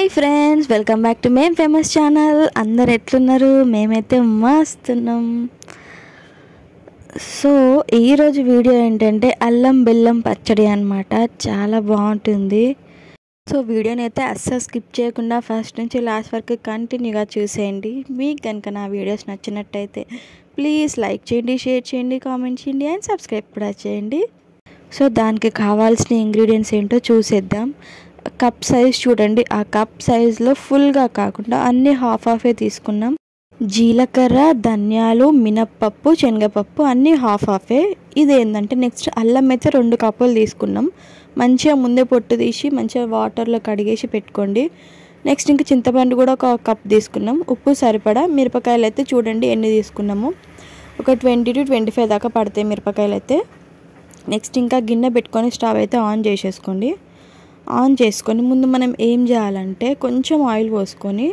hi friends welcome back to మేం famous channel అందరు ఎట్లున్నారు మేమైతే మస్తున్నాం సో ఈరోజు వీడియో ఏంటంటే అల్లం బెల్లం పచ్చడి అనమాట చాలా బాగుంటుంది సో వీడియోని అయితే అస్సలు స్కిప్ చేయకుండా ఫస్ట్ నుంచి లాస్ట్ వరకు కంటిన్యూగా చూసేయండి మీకు కనుక నా వీడియోస్ నచ్చినట్టయితే ప్లీజ్ లైక్ చేయండి షేర్ చేయండి కామెంట్ చేయండి అండ్ సబ్స్క్రైబ్ కూడా చేయండి సో దానికి కావాల్సిన ఇంగ్రీడియంట్స్ ఏంటో చూసేద్దాం కప్ సైజ్ చూడండి ఆ కప్ సైజ్లో ఫుల్గా కాకుండా అన్ని హాఫ్ హాఫే తీసుకున్నాం జీలకర్ర ధనియాలు మినప్పప్పు శనగపప్పు అన్నీ హాఫ్ హాఫే ఇది ఏంటంటే నెక్స్ట్ అల్లం అయితే రెండు కప్పులు తీసుకున్నాం మంచిగా ముందే పొట్టు తీసి మంచిగా వాటర్లో కడిగేసి పెట్టుకోండి నెక్స్ట్ ఇంకా చింతపండు కూడా ఒక కప్ తీసుకున్నాం ఉప్పు సరిపడా మిరపకాయలు అయితే చూడండి ఎన్ని తీసుకున్నాము ఒక ట్వంటీ టు ట్వంటీ ఫైవ్ దాకా పడతాయి మిరపకాయలు అయితే నెక్స్ట్ ఇంకా గిన్నె పెట్టుకొని స్టవ్ అయితే ఆన్ చేసేసుకోండి ఆన్ చేసుకొని ముందు మనం ఏం చేయాలంటే కొంచెం ఆయిల్ పోసుకొని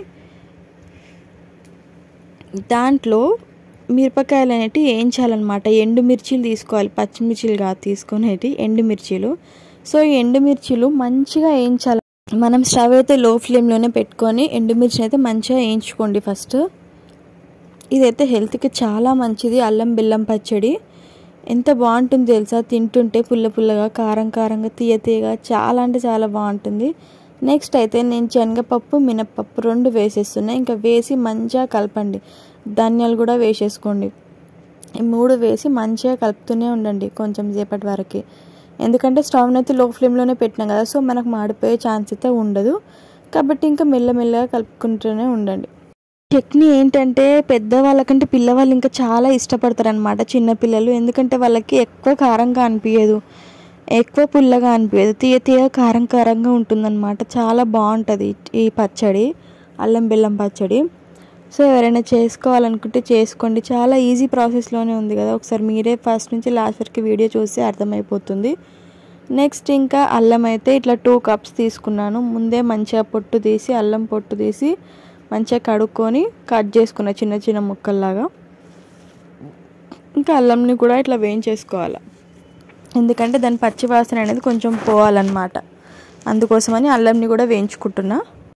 దాంట్లో మిరపకాయలు అనేటివి వేయించాలన్నమాట ఎండుమిర్చీలు తీసుకోవాలి పచ్చిమిర్చీలు కాదు తీసుకునేటి ఎండుమిర్చీలు సో ఈ ఎండుమిర్చీలు మంచిగా వేయించాలి మనం స్టవ్ అయితే లో ఫ్లేమ్లోనే పెట్టుకొని ఎండుమిర్చిని అయితే మంచిగా వేయించుకోండి ఫస్ట్ ఇదైతే హెల్త్కి చాలా మంచిది అల్లం బెల్లం పచ్చడి ఎంత బాగుంటుంది తెలుసా తింటుంటే పుల్ల పుల్లగా కారం కారంగా తీయ తీయగా చాలా అంటే చాలా బాగుంటుంది నెక్స్ట్ అయితే నేను శనగపప్పు మినప్పప్పు రెండు వేసేస్తున్నా ఇంకా వేసి మంచిగా కలపండి ధనియాలు కూడా వేసేసుకోండి ఈ మూడు వేసి మంచిగా కలుపుతూనే ఉండండి కొంచెం సేపటి వరకు ఎందుకంటే స్టవ్ని అయితే లో ఫ్లేమ్లోనే పెట్టినాం కదా సో మనకు మాడిపోయే ఛాన్స్ అయితే ఉండదు కాబట్టి ఇంకా మెల్లమెల్లగా కలుపుకుంటూనే ఉండండి చట్నీ ఏంటంటే పెద్దవాళ్ళకంటే పిల్లవాళ్ళు ఇంకా చాలా ఇష్టపడతారు అనమాట చిన్నపిల్లలు ఎందుకంటే వాళ్ళకి ఎక్కువ కారంగా అనిపించదు ఎక్కువ పుల్లగా అనిపించదు తీయ తీయ కారం కారంగా ఉంటుందన్నమాట చాలా బాగుంటుంది ఈ పచ్చడి అల్లం బెల్లం పచ్చడి సో ఎవరైనా చేసుకోవాలనుకుంటే చేసుకోండి చాలా ఈజీ ప్రాసెస్లోనే ఉంది కదా ఒకసారి మీరే ఫస్ట్ నుంచి లాస్ట్ వరకు వీడియో చూస్తే అర్థమైపోతుంది నెక్స్ట్ ఇంకా అల్లం అయితే ఇట్లా టూ కప్స్ తీసుకున్నాను ముందే మంచిగా పొట్టు తీసి అల్లం పొట్టు తీసి మంచిగా కడుక్కొని కట్ చేసుకున్న చిన్న చిన్న ముక్కల్లాగా ఇంకా అల్లంని కూడా ఇట్లా వేయించేసుకోవాలి ఎందుకంటే దాని పచ్చి వాసన అనేది కొంచెం పోవాలన్నమాట అందుకోసమని అల్లంని కూడా వేయించుకుంటున్నా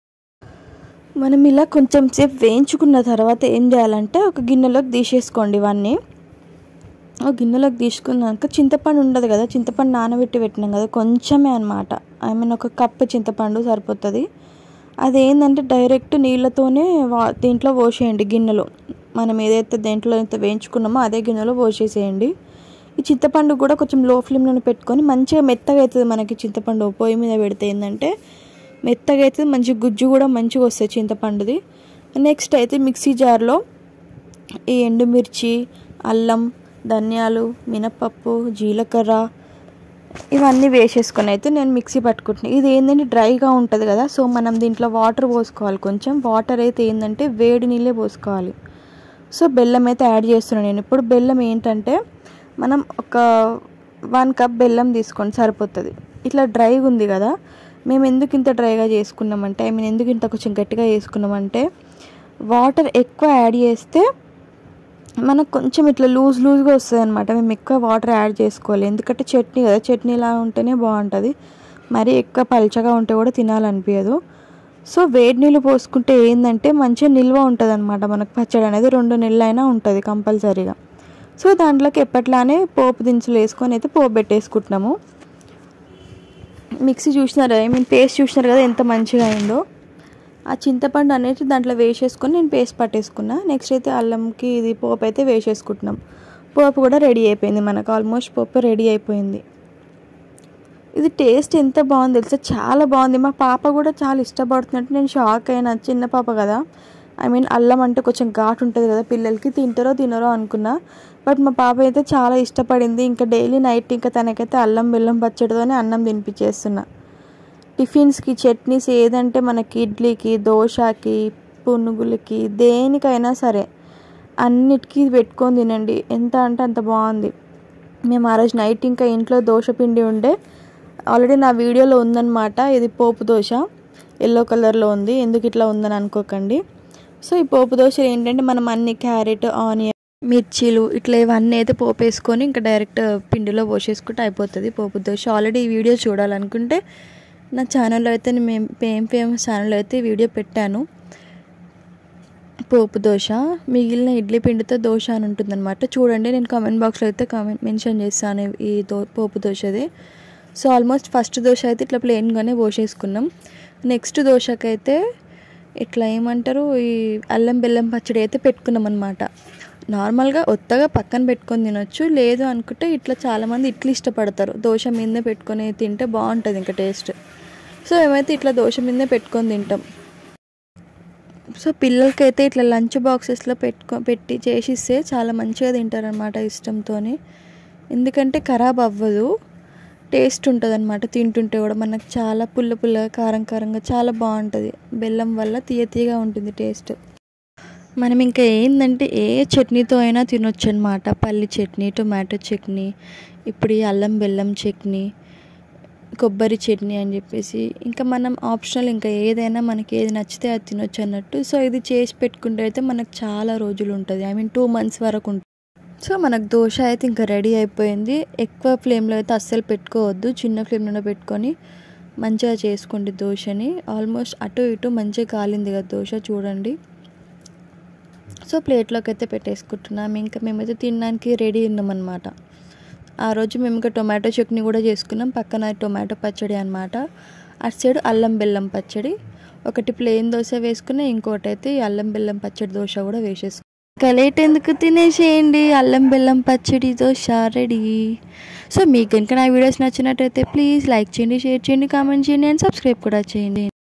మనం ఇలా కొంచెం సేపు వేయించుకున్న తర్వాత ఏం చేయాలంటే ఒక గిన్నెలోకి తీసేసుకోండి ఇవన్నీ ఒక గిన్నెలోకి తీసుకున్నాక చింతపండు ఉండదు కదా చింతపండు నానబెట్టి పెట్టినాం కదా కొంచెమే అనమాట ఐ మీన్ ఒక కప్పు చింతపండు సరిపోతుంది అది ఏంటంటే డైరెక్ట్ నీళ్ళతోనే వా దీంట్లో పోసేయండి గిన్నెలో మనం ఏదైతే దేంట్లో అయితే వేయించుకున్నామో అదే గిన్నెలో పోసేసేయండి ఈ చింతపండు కూడా కొంచెం లో ఫ్లేమ్లో పెట్టుకొని మంచిగా మెత్తగా అవుతుంది మనకి చింతపండు పొయ్యి మీద పెడితే ఏంటంటే మెత్తగా అవుతుంది మంచి గుజ్జు కూడా మంచిగా వస్తుంది చింతపండుది నెక్స్ట్ అయితే మిక్సీ జార్లో ఈ ఎండుమిర్చి అల్లం ధనియాలు మినపప్పు జీలకర్ర ఇవన్నీ వేసేసుకొని అయితే నేను మిక్సీ పట్టుకుంటున్నాను ఇది ఏంటంటే డ్రైగా ఉంటుంది కదా సో మనం దీంట్లో వాటర్ పోసుకోవాలి కొంచెం వాటర్ అయితే ఏంటంటే వేడి నీళ్ళే పోసుకోవాలి సో బెల్లం అయితే యాడ్ చేస్తున్నాను నేను ఇప్పుడు బెల్లం ఏంటంటే మనం ఒక వన్ కప్ బెల్లం తీసుకోండి సరిపోతుంది ఇట్లా డ్రైగా ఉంది కదా మేము ఎందుకు ఇంత డ్రైగా చేసుకున్నామంటే ఐ మీన్ ఎందుకు ఇంత కొంచెం గట్టిగా చేసుకున్నామంటే వాటర్ ఎక్కువ యాడ్ చేస్తే మనకు కొంచెం ఇట్లా లూజ్ లూజ్గా వస్తుంది అనమాట మేము ఎక్కువ వాటర్ యాడ్ చేసుకోవాలి ఎందుకంటే చట్నీ కదా చట్నీలా ఉంటేనే బాగుంటుంది మరి ఎక్కువ పల్చగా ఉంటే కూడా తినాలనిపించదు సో వేడి నీళ్ళు పోసుకుంటే ఏంటంటే మంచిగా నిల్వ ఉంటుంది అనమాట మనకు పచ్చడి అనేది రెండు నెలలు అయినా ఉంటుంది కంపల్సరీగా సో దాంట్లోకి ఎప్పట్లానే పోపు దినుసులు వేసుకొని అయితే పోపు పెట్టేసుకుంటున్నాము మిక్సీ చూసినారు ఐ మీన్ పేస్ట్ చూసినారు కదా ఎంత మంచిగా అయిందో ఆ చింతపండు అనేది దాంట్లో వేసేసుకొని నేను పేస్ట్ పట్టేసుకున్నా నెక్స్ట్ అయితే అల్లంకి ఇది పోపు అయితే వేసేసుకుంటున్నాం పోపు కూడా రెడీ అయిపోయింది మనకు ఆల్మోస్ట్ పోపు రెడీ అయిపోయింది ఇది టేస్ట్ ఎంత బాగుంది తెలుసా చాలా బాగుంది మా పాప కూడా చాలా ఇష్టపడుతున్నట్టు నేను షాక్ అయినా చిన్న పాప కదా ఐ మీన్ అల్లం అంటే కొంచెం ఘాటు ఉంటుంది కదా పిల్లలకి తింటారో తినరో అనుకున్నా బట్ మా పాప అయితే చాలా ఇష్టపడింది ఇంకా డైలీ నైట్ ఇంకా తనకైతే అల్లం బెల్లం పచ్చడితోనే అన్నం తినిపించేస్తున్నా టిఫిన్స్కి చట్నీస్ ఏదంటే మనకి ఇడ్లీకి దోశకి పునుగులకి దేనికైనా సరే అన్నిటికీ పెట్టుకొని తినండి ఎంత అంటే అంత బాగుంది మేము ఆ రోజు నైట్ ఇంకా ఇంట్లో దోశ పిండి ఉండే ఆల్రెడీ నా వీడియోలో ఉందన్నమాట ఇది పోపు దోశ ఎల్లో కలర్లో ఉంది ఎందుకు ఇట్లా ఉందని అనుకోకండి సో ఈ పోపు దోశ ఏంటంటే మనం అన్ని క్యారెట్ ఆనియన్ మిర్చీలు ఇట్లా ఇవన్నీ అయితే పోపు వేసుకొని ఇంకా డైరెక్ట్ పిండిలో పోసేసుకుంటే అయిపోతుంది పోపు దోశ ఆల్రెడీ ఈ వీడియో చూడాలనుకుంటే నా ఛానల్లో అయితే నేను పేమ్ ఫేమస్ ఛానల్లో అయితే వీడియో పెట్టాను పోపు దోశ మిగిలిన ఇడ్లీ పిండితో దోశ అని ఉంటుందన్నమాట చూడండి నేను కామెంట్ బాక్స్లో అయితే కామెంట్ మెన్షన్ చేస్తాను ఈ దో పోపు దోశది సో ఆల్మోస్ట్ ఫస్ట్ దోశ అయితే ఇట్లా ప్లెయిన్గానే పోసేసుకున్నాం నెక్స్ట్ దోశకైతే ఇట్లా ఏమంటారు ఈ అల్లం బెల్లం పచ్చడి అయితే పెట్టుకున్నాం అనమాట నార్మల్గా ఒత్తగా పక్కన పెట్టుకొని తినొచ్చు లేదు అనుకుంటే ఇట్లా చాలామంది ఇట్లా ఇష్టపడతారు దోశ మీదనే పెట్టుకొని తింటే బాగుంటుంది ఇంకా టేస్ట్ సో ఏమైతే ఇట్లా దోశ మీదనే పెట్టుకొని తింటాం సో పిల్లలకైతే ఇట్లా లంచ్ బాక్సెస్లో పెట్టుకో పెట్టి చేసిస్తే చాలా మంచిగా తింటారనమాట ఇష్టంతో ఎందుకంటే ఖరాబ్ అవ్వదు టేస్ట్ ఉంటుంది అనమాట తింటుంటే కూడా మనకు చాలా పుల్ల పుల్లగా కారం కారంగా చాలా బాగుంటుంది బెల్లం వల్ల తీయ తీయగా ఉంటుంది టేస్ట్ మనం ఇంకా ఏంటంటే ఏ చట్నీతో అయినా తినొచ్చు అనమాట పల్లి చట్నీ టొమాటో చట్నీ ఇప్పుడు ఈ అల్లం బెల్లం చట్నీ కొబ్బరి చట్నీ అని చెప్పేసి ఇంకా మనం ఆప్షనల్ ఇంకా ఏదైనా మనకి ఏది నచ్చితే అది తినొచ్చు అన్నట్టు సో ఇది చేసి పెట్టుకుంటే అయితే మనకు చాలా రోజులు ఉంటుంది ఐ మీన్ టూ మంత్స్ వరకు ఉంటుంది సో మనకు దోశ అయితే ఇంకా రెడీ అయిపోయింది ఎక్కువ ఫ్లేమ్లో అయితే అస్సలు పెట్టుకోవద్దు చిన్న ఫ్లేమ్లో పెట్టుకొని మంచిగా చేసుకోండి దోశని ఆల్మోస్ట్ అటు ఇటు మంచిగా కాలింది కదా దోశ చూడండి సో ప్లేట్లోకి అయితే పెట్టేసుకుంటున్నాం ఇంకా మేమైతే తినడానికి రెడీ ఉన్నామన్నమాట ఆ రోజు మేము ఇంకా టొమాటో చట్నీ కూడా చేసుకున్నాం పక్కన టొమాటో పచ్చడి అనమాట అటు సైడ్ అల్లం బెల్లం పచ్చడి ఒకటి ప్లెయిన్ దోశ వేసుకుని ఇంకోటి అయితే ఈ అల్లం బెల్లం పచ్చడి దోశ కూడా వేసేసుకున్నాం కలేట్ ఎందుకు తినేసేయండి అల్లం బెల్లం పచ్చడి దోశ రెడీ సో మీకు కనుక నా వీడియోస్ నచ్చినట్టయితే ప్లీజ్ లైక్ చేయండి షేర్ చేయండి కామెంట్ చేయండి అండ్ సబ్స్క్రైబ్ కూడా చేయండి